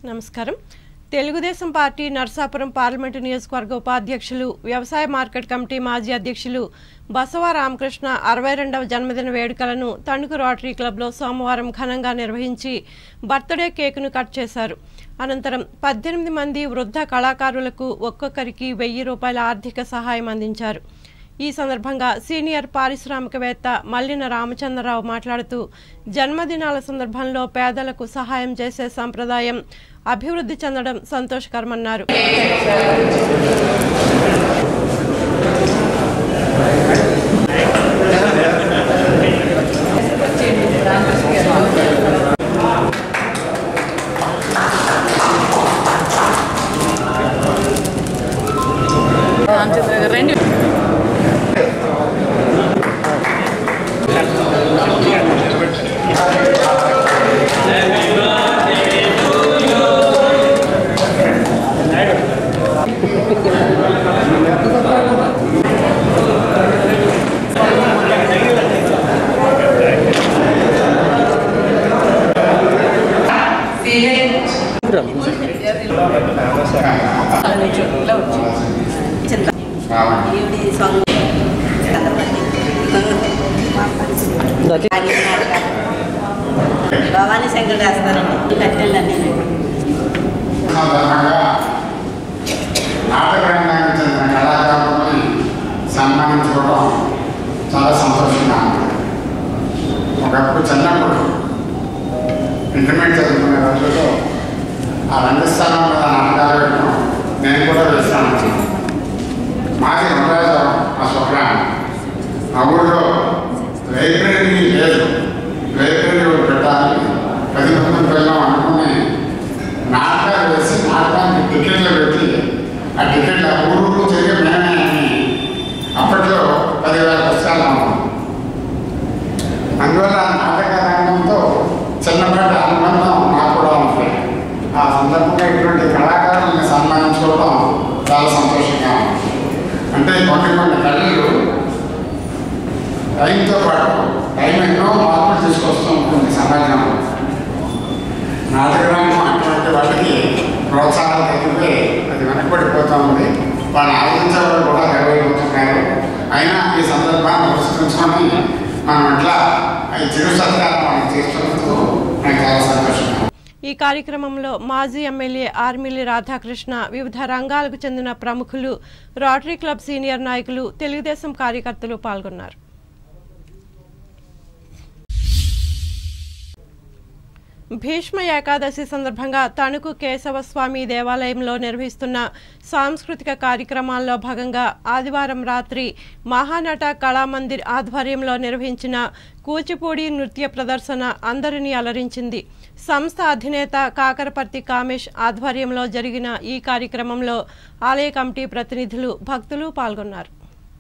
నమస్కారం Telugu Desam party Narsapuram parliament నియోజకవర్గ ఉపాధ్యక్షులు వ్యవసాయ మార్కెట్ కమిటీ మాజీ అధ్యక్షులు బసవ రామకృష్ణ అరవై రెండవ జన్మదిన వేడుకలను తణుకు రోటరీ క్లబ్లో సోమవారం ఘనంగా నిర్వహించి బర్త్డే కేకును కట్ చేశారు అనంతరం పద్దెనిమిది మంది వృద్ధ కళాకారులకు ఒక్కొక్కరికి వెయ్యి రూపాయల ఆర్థిక సహాయం అందించారు ఈ సందర్భంగా సీనియర్ పారిశ్రామికవేత్త మల్లిన రామచంద్రరావు మాట్లాడుతూ జన్మదినాల సందర్భంలో పేదలకు సహాయం చేసే సంప్రదాయం అభివృద్ధి చెందడం సంతోషకరమన్నారు రామచంద్ర గారు రండి ఇలా వచ్చి చింత ఈవిడి సొంత భవానీ శంకర్ చేస్తారండి కట్టెళ్ళండి సందర్భంగా నాటక రంగానికి చెందిన కళాకారులని సన్మానించుకోవడం చాలా సంతోషంగా ఉంది ఒకప్పుడు చిన్నప్పుడు ఇంటర్మీడియట్ చదువుకునే రోజుల్లో ఆ రంగస్థానం మీద నాటకాలు వేయడం నేను కూడా వేస్తాను మాది ఉండరాజం ఆ స్వప్నం ఆ ఊళ్ళో లైబ్రరీ లేదు లైబ్రరీ ఒకటి పెట్టాలి పది మంది పిల్లలు అనుకుని నాటకాలు వేసి నాటకానికి టికెట్లు పెట్టి ఆ టికెట్లు ఆ ఊరు తిరిగి మేమే అని అప్పట్లో పదివేల పుస్తకాలు అమ్మాం అందువల్ల ఆ నాటక రంగంతో చిన్నపాటి అనుబంధం నాకు కూడా ఉంటుంది ఆ సందర్భంగా ఇటువంటి కళాకారులను సన్మానించుకోవడం చాలా సంతోషంగా ఉంది అంటే కొన్ని కొన్ని కళలు టైంతో పాటు టైం ఎన్నో మార్పులు తీసుకొస్తూ ఉంటుంది సమాజంలో నాటకరంగం అటువంటి వాటికి ప్రోత్సాహాలు తగ్గిపోయి అది వెనకబడిపోతూ ఉంది వాళ్ళు ఆలోచించే వాళ్ళు కూడా గర్వైపోతున్నారు అయినా ఈ సందర్భాన్ని పురస్కరించుకొని మనం ఇట్లా ఈ చిరు సత్కారం మనం చేస్తున్నందుకు నాకు చాలా సంతోషంగా ఉంది. ఈ కార్యక్రమంలో మాజీ ఎమ్మెల్యే ఆర్మిల్లి రాధాకృష్ణ వివిధ రంగాలకు చెందిన ప్రముఖులు రోటరీ క్లబ్ సీనియర్ నాయకులు తెలుగుదేశం కార్యకర్తలు పాల్గొన్నారు భీష్మ ఏకాదశి సందర్భంగా తణుకు కేశవస్వామి దేవాలయంలో నిర్వహిస్తున్న సాంస్కృతిక కార్యక్రమాల్లో భాగంగా ఆదివారం రాత్రి మహానట కళామందిర్ ఆధ్వర్యంలో నిర్వహించిన కూచిపూడి నృత్య ప్రదర్శన అందరినీ అలరించింది సంస్థ అధినేత కాకరపర్తి కామేష్ ఆధ్వర్యంలో జరిగిన ఈ కార్యక్రమంలో ఆలయ కమిటీ ప్రతినిధులు భక్తులు పాల్గొన్నారు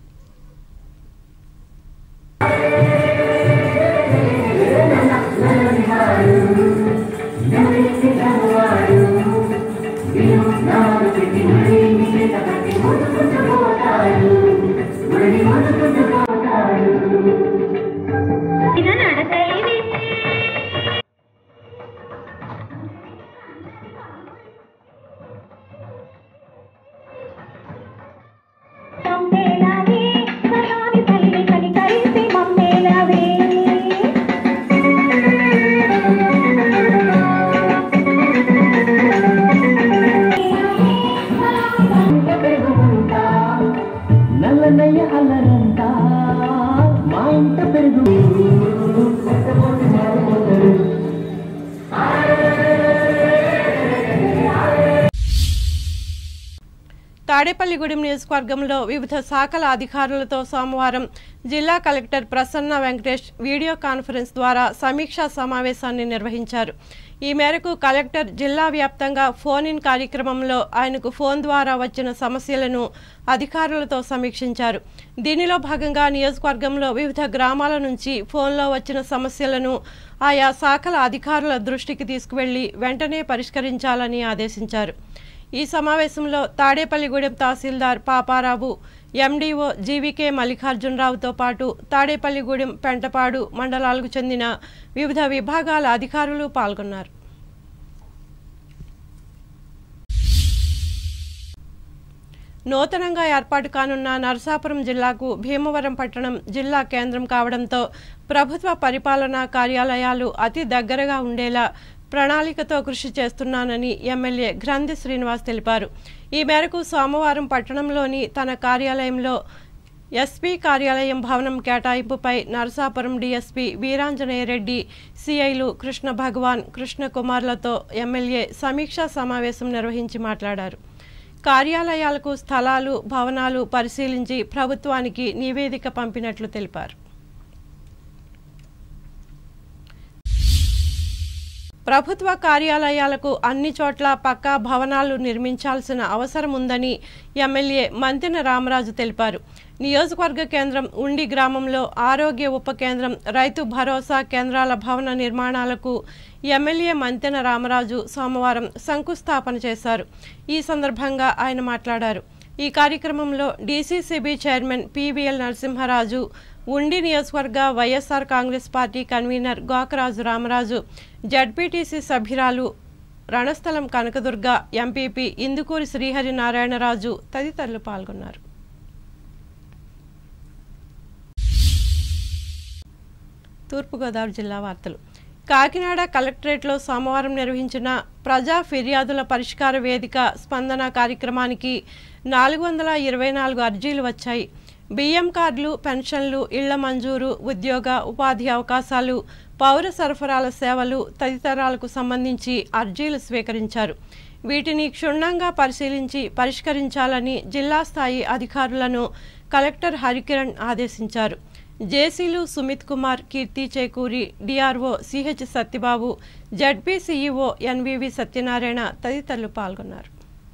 మమ్మేలావే సదాని తల్లి కలి కలిసి మమ్మేలావే నల్లనయ్య అల్లరంతా మా ఇంట పెరుగు తాడేపల్లిగూడెం నియోజకవర్గంలో వివిధ శాఖల అధికారులతో సోమవారం జిల్లా collector Prasanna Venkatesh video conference ద్వారా సమీక్షా సమావేశాన్ని నిర్వహించారు ఈ మేరకు కలెక్టర్ జిల్లా వ్యాప్తంగా ఫోన్ ఇన్ కార్యక్రమంలో ఆయనకు ఫోన్ ద్వారా వచ్చిన సమస్యలను అధికారులతో సమీక్షించారు దీనిలో భాగంగా నియోజకవర్గంలో వివిధ గ్రామాల నుంచి ఫోన్లో వచ్చిన సమస్యలను ఆయా శాఖల అధికారుల దృష్టికి తీసుకువెళ్లి వెంటనే పరిష్కరించాలని ఆదేశించారు ఈ సమావేశంలో తాడేపల్లిగూడెం తహసీల్దార్ పాపారావు ఎండీఓ జీవీకే మల్లికార్జునరావుతో పాటు తాడేపల్లిగూడెం పెంటపాడు మండలాలకు చెందిన వివిధ విభాగాల అధికారులు పాల్గొన్నారు నూతనంగా ఏర్పాటు కానున్న నరసాపురం జిల్లాకు భీమవరం పట్టణం జిల్లా కేంద్రం కావడంతో ప్రభుత్వ పరిపాలనా కార్యాలయాలు అతి దగ్గరగా ఉండేలా ప్రణాళికతో కృషి చేస్తున్నానని ఎమ్మెల్యే గ్రంథి శ్రీనివాస్ తెలిపారు ఈ మేరకు సోమవారం పట్టణంలోని తన కార్యాలయంలో ఎస్పీ కార్యాలయం భవనం కేటాయింపుపై నరసాపురం డీఎస్పీ వీరాంజనేయ రెడ్డి సిఐలు కృష్ణ భగవాన్ కృష్ణ కుమార్లతో ఎమ్మెల్యే సమీక్షా సమావేశం నిర్వహించి మాట్లాడారు కార్యాలయాలకు స్థలాలు భవనాలు పరిశీలించి ప్రభుత్వానికి నివేదిక పంపినట్లు తెలిపారు ప్రభుత్వ కార్యాలయాలకు అన్ని చోట్ల పక్కా భవనాలు నిర్మించాల్సిన అవసరం ఉందని ఎమ్మెల్యే మంతెన రామరాజు తెలిపారు నియోజకవర్గ కేంద్రం ఉండి గ్రామంలో ఆరోగ్య ఉప కేంద్రం రైతు భరోసా కేంద్రాల భవన నిర్మాణాలకు ఎమ్మెల్యే మంతెన రామరాజు సోమవారం శంకుస్థాపన చేశారు ఈ సందర్భంగా ఆయన మాట్లాడారు ఈ కార్యక్రమంలో DCCB chairman PVL Narasimha Raju Undi నియోజకవర్గ YSR Congress party convener Gokaraju Ramaraju ZPTC సభ్యురాలు రణస్థలం కనకదుర్గ ఎంపీపీ ఇందుకూరి శ్రీహరి నారాయణరాజు తదితరులు పాల్గొన్నారు తూర్పుగోదావరి జిల్లా వార్తలు కాకినాడ కలెక్టరేట్లో సోమవారం నిర్వహించిన ప్రజా ఫిర్యాదుల పరిష్కార వేదిక స్పందన కార్యక్రమానికి నాలుగు వందల ఇరవై నాలుగు అర్జీలు వచ్చాయి బియ్యం కార్డులు పెన్షన్లు ఇళ్ల మంజూరు ఉద్యోగ ఉపాధి అవకాశాలు పౌర సరఫరాల సేవలు తదితరాలకు సంబంధించి అర్జీలు స్వీకరించారు వీటిని క్షుణ్ణంగా పరిశీలించి పరిష్కరించాలని జిల్లా స్థాయి అధికారులను కలెక్టర్ హరికిరణ్ ఆదేశించారు జేసీలు Sumit Kumar Keerthi Chekuri DRO CH Satyababu ZP CEO NVV Satyanarayana తదితరులు పాల్గొన్నారు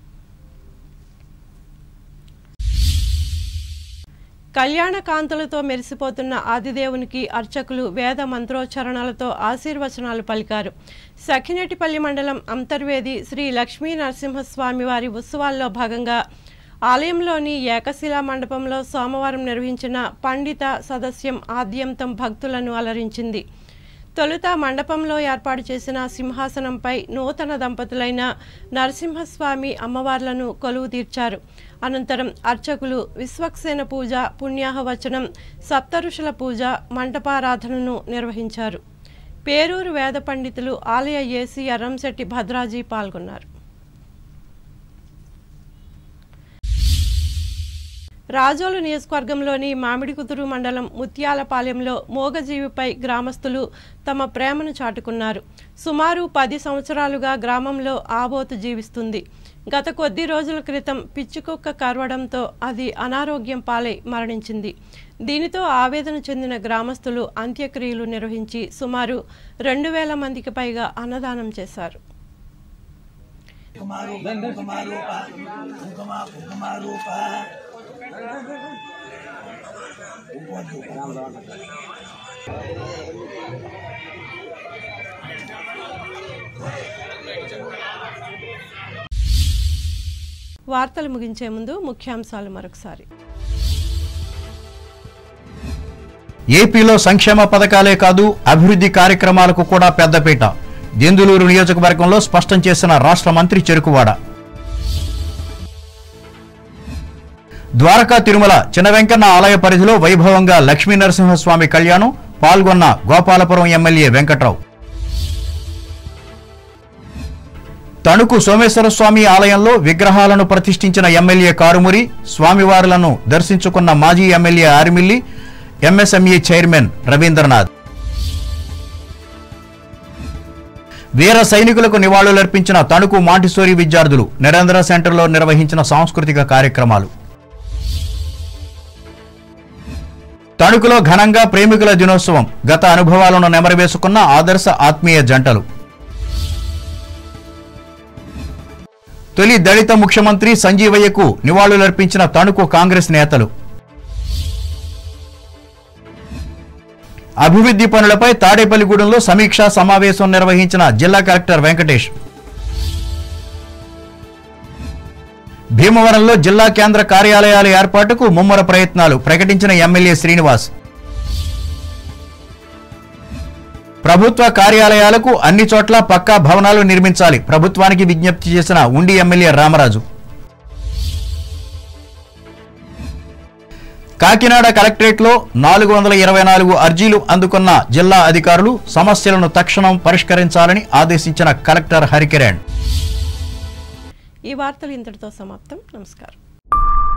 కళ్యాణ కాంతులతో మెరిసిపోతున్న ఆదిదేవునికి అర్చకులు వేద మంత్రోచ్చరణలతో ఆశీర్వచనాలు పలికారు సఖినేటిపల్లి మండలం అంతర్వేది శ్రీ లక్ష్మీ నరసింహస్వామి వారి ఉత్సవాల్లో భాగంగా ఆలయంలోని ఏకశిలా మండపంలో సోమవారం నిర్వహించిన పండిత సదస్యం ఆద్యంతం భక్తులను అలరించింది తొలుత మండపంలో ఏర్పాటు చేసిన సింహాసనంపై నూతన దంపతులైన నరసింహస్వామి అమ్మవార్లను కొలువు తీర్చారు అనంతరం అర్చకులు విశ్వక్సేన పూజ పుణ్యాహవచనం సప్తఋషుల పూజ మంటపారాధనను నిర్వహించారు పేరూరు వేద పండితులు ఆలయ ఏసీ అరంశెట్టి భద్రాజీ పాల్గొన్నారు రాజోలు నియోజకవర్గంలోని మామిడికుదురు మండలం ముత్యాలపాలెంలో మూగజీవిపై గ్రామస్తులు తమ ప్రేమను చాటుకున్నారు సుమారు పది సంవత్సరాలుగా గ్రామంలో ఆబోతు జీవిస్తుంది గత కొద్ది రోజుల క్రితం పిచ్చికుక్క కరవడంతో అది అనారోగ్యం పాలై మరణించింది దీనితో ఆవేదన చెందిన గ్రామస్తులు అంత్యక్రియలు నిర్వహించి సుమారు రెండు వేల మందికి పైగా అన్నదానం చేశారు వార్తలు ముగించే ముందు ముఖ్యాంశాలు మరొకసారి ఏపీలో సంక్షేమ పథకాలే కాదు అభివృద్ధి కార్యక్రమాలకు కూడా పెద్దపీట దెందులూరు నియోజకవర్గంలో స్పష్టం చేసిన రాష్ట్ర మంత్రి చెరుకువాడ ద్వారకా తిరుమల చిన్న వెంకన్న ఆలయ పరిధిలో వైభవంగా లక్ష్మీ నరసింహస్వామి కళ్యాణం పాల్గొన్న గోపాలపురం ఎమ్మెల్యే వెంకట్రావు తణుకు సోమేశ్వర స్వామి ఆలయంలో విగ్రహాలను ప్రతిష్ఠించిన ఎమ్మెల్యే కారుమురి స్వామివారులను దర్శించుకున్న మాజీ MLA Armilli MSME chairman Ravindranath వీర సైనికులకు నివాళులర్పించిన తణుకు మాంటిసోరి విద్యార్థులు నరేంద్ర సెంటర్లో నిర్వహించిన సాంస్కృతిక కార్యక్రమాలు తణుకులో ఘనంగా ప్రేమికుల దినోత్సవం గత అనుభవాలను నెమరవేసుకున్న ఆదర్శ ఆత్మీయ జంటలు తొలి దళిత ముఖ్యమంత్రి సంజీవయ్యకు నివాళులర్పించిన తణుకు కాంగ్రెస్ నేతలు అభివృద్ధి పనులపై తాడేపల్లిగూడెంలో సమీక్షా సమావేశం నిర్వహించిన జిల్లా కలెక్టర్ వెంకటేష్ భీమవరంలో జిల్లా కేంద్ర కార్యాలయాల ఏర్పాటుకు ముమ్మర ప్రయత్నాలు ప్రకటించిన ఎమ్మెల్యే శ్రీనివాస్ ప్రభుత్వ కార్యాలయాలకు అన్ని చోట్ల పక్కా భవనాలు నిర్మించాలి ప్రభుత్వానికి విజ్ఞప్తి చేసిన ఉండి ఎమ్మెల్యే రామరాజు కాకినాడ కలెక్టరేట్లో నాలుగు వందల ఇరవై నాలుగు అర్జీలు అందుకున్న జిల్లా అధికారులు సమస్యలను తక్షణం పరిష్కరించాలని ఆదేశించిన కలెక్టర్ హరికిరణ్ ఈ వార్తలు ఇంతటితో సమాప్తం నమస్కారం